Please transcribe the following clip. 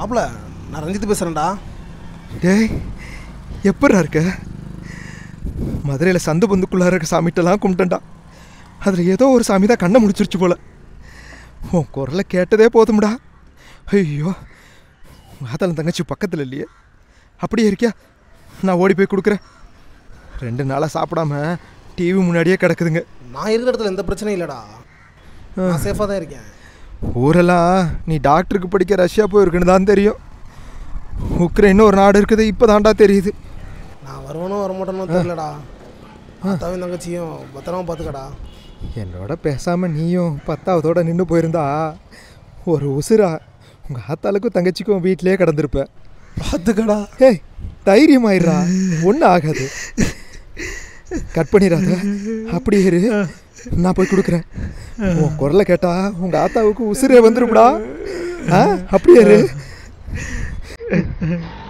மாப்பிள நான் ரஞ்சித் பேசுகிறேன்டா டேய் எப்படா இருக்க மதுரையில் சந்து பந்துக்குள்ளார இருக்க சாமிகிட்டலாம் கும்பிட்டேன்டா அதில் ஏதோ ஒரு சாமி தான் கண்ணை முடிச்சிருச்சு போல உன் குரலை கேட்டதே போதும்டா ஐயோ ஆத்தாலும் தங்கச்சி பக்கத்தில் இல்லையே அப்படியே இருக்கியா நான் ஓடி போய் கொடுக்குறேன் ரெண்டு நாளாக சாப்பிடாம டிவி முன்னாடியே கிடக்குதுங்க நான் இருக்கிற இடத்துல எந்த பிரச்சனையும் இல்லைடா நான் சேஃபாக தான் இருக்கேன் ஊரெல்லாம் நீ டாக்டருக்கு படிக்க ரஷ்யா போயிருக்குன்னு தான் தெரியும் உக்ரைன்னு ஒரு நாடு இருக்குது இப்போ தாண்டா தெரியுது நான் வருவனோ வரமாட்டேனோ தெரியலடா அத்தாவும் தங்கச்சியும் பத்திரமா பார்த்துக்கடா என்னோட பேசாமல் நீயும் பத்தாவதோட நின்று போயிருந்தா ஒரு உசுரா உங்கள் ஆத்தாளுக்கும் தங்கச்சிக்கும் வீட்டிலே கிடந்திருப்ப பார்த்துக்கடா ஏய் தைரியமாயிடுறா ஒன்றும் ஆகாது கட் பண்ணிடாத அப்படியே இரு நான் போய் கொடுக்குறேன் உன் குரலை கேட்டா உங்கள் ஆத்தாவுக்கு உசுரே வந்துருப்படா ஆ அப்படியே இரு